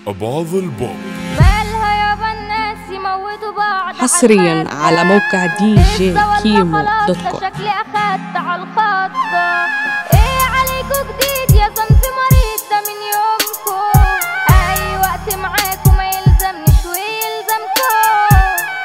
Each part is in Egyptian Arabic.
أبعض البوب بالها يابا الناس يموتوا بعض حصريا على موقع دي جي كيمو دوت كوم شكلي اخدت على الخط ايه عليكوا جديد يا صنف مريض ده من يومكم اي وقت معاكم ما يلزمنيش ويلزمكم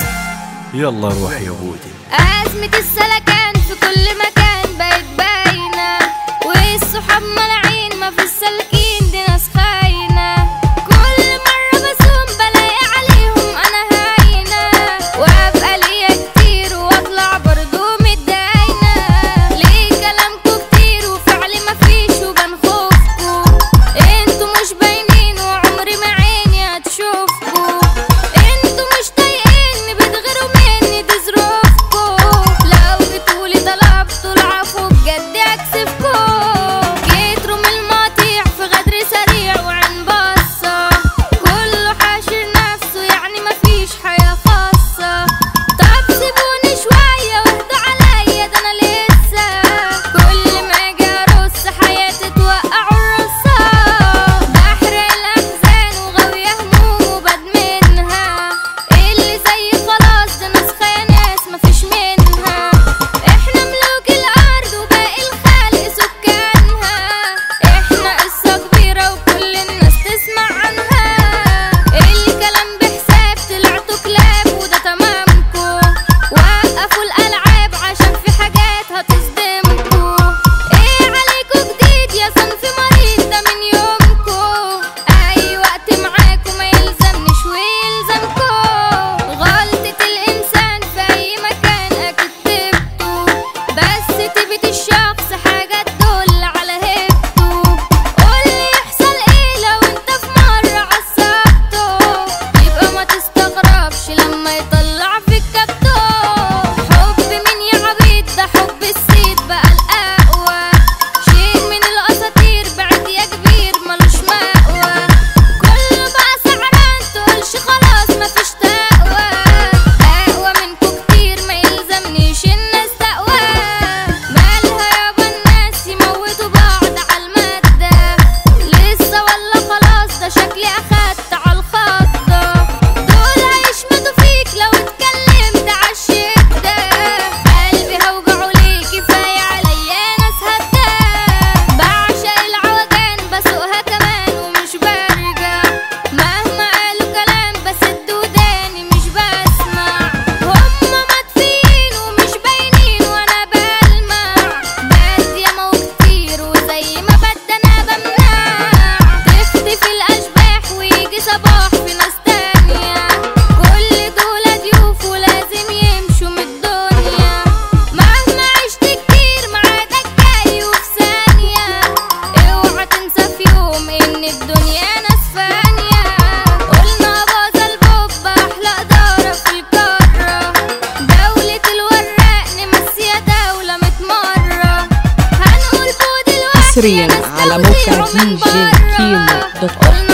يلا روح يا بودي أزمة السلكان في كل مكان بقت باينة والصحاب ملاعين ما في السالكين دي ناس خاينة كل مرة بسوم بلاقي عليهم أنا هاينة وأبقى ليا كتير وأطلع برضو متداينة ليه كلامكوا كتير وفعلي مفيش وبنخوفكوا انتوا مش باينين وعمري ما عيني هتشوفكوا انتوا مش طايقيني بتغيروا مني دي ظروفكوا لو جيتولي طلبتوا العفو بجد اكسفكوا جيتروا من المقاطيع في غدر سريع وعين باصة كله حاشر نفسه يعني مفيش حياة خاصة طب سيبوني شوية واهدوا عليا ده انا لسه كل ما اجي ارص حياتي توقعوا الرصة بحرق الاحزان وغاوية هموم وبدمنها اللي زي خلاص ده نسخة ناس مفيش منها احنا ملوك الارض وباقي الخلق سكانها احنا قصة كبيرة وكل الناس تسمع عنها الكلام بحساب طلعتوا كلاب وده تمامكو وقفوا الالعاب عشان في حاجات هتصدمكو ايه عليكوا جديد يا صنف مريض ده من يومكو اي وقت معاكم ما يلزمنيش ويلزمكو غلطة الانسان في اي مكان اكيد تبتو بس تبت الشخص حاجة تدل على هيبته قولي يحصل ايه لو انت في مرة عصبته يبقى ما تستغربش لما يطلع فيك كبته حب مين يا عبيد ده حب السيد بقى الاقوى شيء من الاساطير بعد يا كبير ملوش مأوى كله بقى سعران تقولش خلاص مفيش تقوى اقوى منكو كتير ما يلزمنيش الناس تقوى مالها يابا الناس يموتوا بعض عالمادة لسه ولا خلاص ده شكلي اخدت عالخضة دول هيشمتوا فيك لو اتكلمت عالشدة قلبي هوجعه ليه كفاية عليا ناس هدى بعشق العوجان بسوقها كمان ومش برجع مهما قالوا كلام بسد وداني مش بسمع هما مطفيين ومش باينين وانا بلمع بد ياما وكتير وزي ما بد انا بمنع تختفي الاشباح ويجي صباح في ناس تانية كل دول ضيوف ولازم يمشوا من الدنيا مهما عشت كتير معادك جاي وفي ثانية اوعى تنسى في يوم ان الدنيا ناس فانية قلنا باظ البوب احلى ادارة في القارة دولة الوراق نمسيها دولة متمرة هنقول بود الوحش حصرياً يا ناس على موقع توزيعه من DJ برا. كيمو دوت كوم. قلنا